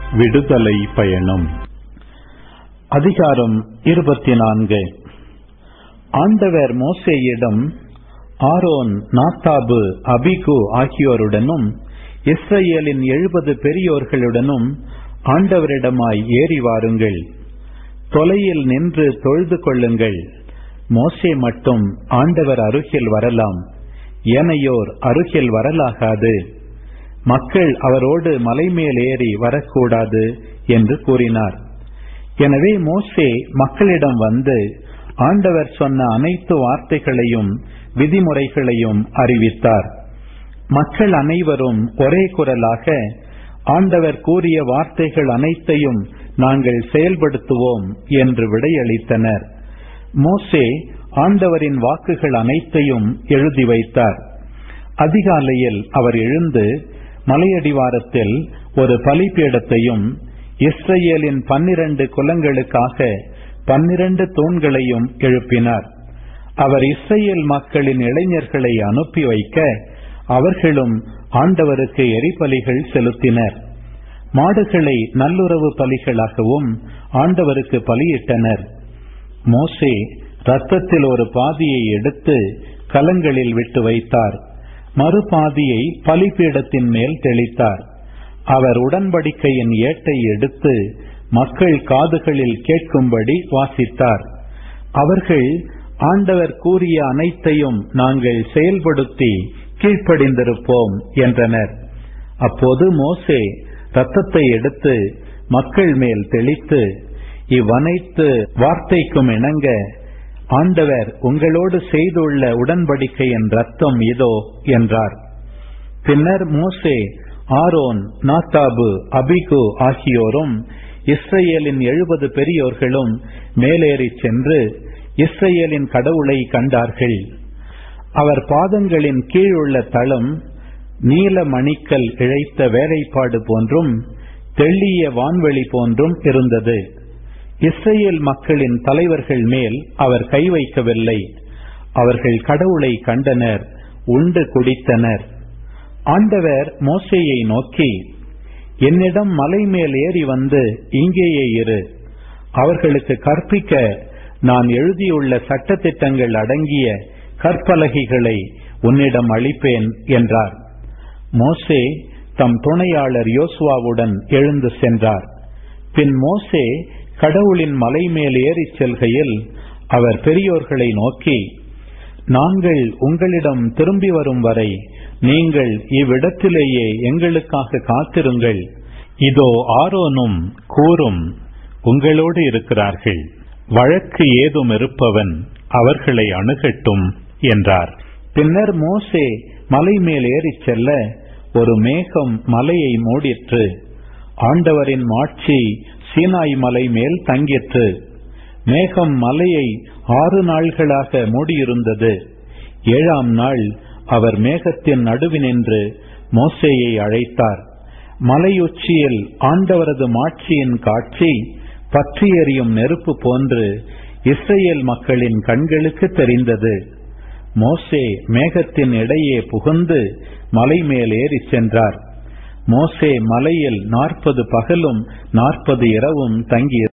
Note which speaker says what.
Speaker 1: விடுதலை பயணம் அதிகாரம் இருபத்தி நான்கு ஆண்டவர் மோசேயிடம் ஆரோன் நாத்தாபு அபிகு ஆகியோருடனும் இஸ்ரேலின் எழுபது பெரியோர்களுடனும் ஆண்டவரிடமாய் ஏறி வாருங்கள் தொலையில் நின்று தொழுது கொள்ளுங்கள் மோசே மட்டும் ஆண்டவர் அருகில் வரலாம் ஏனையோர் அருகில் வரலாகாது மக்கள் அவரோடு மலைமேல் ஏறி வரக்கூடாது என்று கூறினார் எனவே மோசே மக்களிடம் வந்து ஆண்டவர் சொன்ன அனைத்து வார்த்தைகளையும் விதிமுறைகளையும் அறிவித்தார் மக்கள் அனைவரும் ஒரே குரலாக ஆண்டவர் கூறிய வார்த்தைகள் அனைத்தையும் நாங்கள் செயல்படுத்துவோம் என்று விடையளித்தனர் மோசே ஆண்டவரின் வாக்குகள் அனைத்தையும் எழுதி வைத்தார் அதிகாலையில் அவர் எழுந்து மலையடிவாரத்தில் ஒரு பலிபீடத்தையும் இஸ்ரேலின் பன்னிரண்டு குலங்களுக்காக பன்னிரண்டு தூண்களையும் எழுப்பினார் அவர் இஸ்ரேல் மக்களின் இளைஞர்களை அனுப்பி வைக்க அவர்களும் ஆண்டவருக்கு எரிபலிகள் செலுத்தினர் மாடுகளை நல்லுறவு பலிகளாகவும் ஆண்டவருக்கு பலியிட்டனர் மோசே ரத்தத்தில் ஒரு பாதியை எடுத்து கலங்களில் விட்டு வைத்தார் மறுபாதியை பலிபீடத்தின் மேல் தெளித்தார் அவர் உடன்படிக்கையின் ஏட்டை எடுத்து மக்கள் காதுகளில் கேட்கும்படி வாசித்தார் அவர்கள் ஆண்டவர் கூறிய அனைத்தையும் நாங்கள் செயல்படுத்தி கீழ்ப்படிந்திருப்போம் என்றனர் அப்போது மோசே ரத்தத்தை எடுத்து மக்கள் மேல் தெளித்து இவ்வனைத்து வார்த்தைக்கும் இணங்க ஆண்டவர் உங்களோடு செய்துள்ள உடன்படிக்கையின் ரத்தம் இதோ என்றார் பின்னர் மோசே ஆரோன் நாத்தாபு அபிகு ஆகியோரும் இஸ்ரேலின் எழுபது பெரியோர்களும் மேலேறி சென்று இஸ்ரேலின் கடவுளை கண்டார்கள் அவர் பாதங்களின் கீழுள்ள தளம் நீல மணிக்கல் இழைத்த வேலைப்பாடு போன்றும் தெள்ளிய வான்வெளி போன்றும் இருந்தது இஸ்ரேல் மக்களின் தலைவர்கள் மேல் அவர் கை வைக்கவில்லை அவர்கள் கடவுளை கண்டனர் உண்டு குடித்தனர் ஆண்டவர் மோசையை நோக்கி என்னிடம் மலை மேல் ஏறி வந்து இங்கேயே இரு அவர்களுக்கு கற்பிக்க நான் எழுதியுள்ள சட்டத்திட்டங்கள் அடங்கிய கற்பலகைகளை உன்னிடம் அளிப்பேன் என்றார் மோசே தம் துணையாளர் யோசுவாவுடன் எழுந்து சென்றார் பின் மோசே கடவுளின் மலை மேல் ஏறிச் செல்கையில் அவர் பெரியோர்களை நோக்கி நாங்கள் உங்களிடம் திரும்பி வரும் வரை நீங்கள் இவ்விடத்திலேயே எங்களுக்காக காத்திருங்கள் இதோ ஆரோனும் கூறும் உங்களோடு இருக்கிறார்கள் வழக்கு ஏதும் இருப்பவன் அவர்களை அணுகட்டும் என்றார் பின்னர் மோசே மலை மேல் ஏறிச் செல்ல ஒரு மேகம் மலையை மூடிற்று ஆண்டவரின் மாட்சி சீனாய் மலை மேல் தங்கிற்று மேகம் மலையை ஆறு நாள்களாக மூடியிருந்தது ஏழாம் நாள் அவர் மேகத்தின் நடுவினின்று மோசேயை அழைத்தார் மலையுச்சியில் ஆண்டவரது மாட்சியின் காட்சி பற்றி எறியும் நெருப்பு போன்று இஸ்ரேல் மக்களின் கண்களுக்கு தெரிந்தது மோசே மேகத்தின் இடையே புகுந்து மலை மேல் ஏறி சென்றார் மோசே மலையில் நாற்பது பகலும் நாற்பது இரவும் தங்கி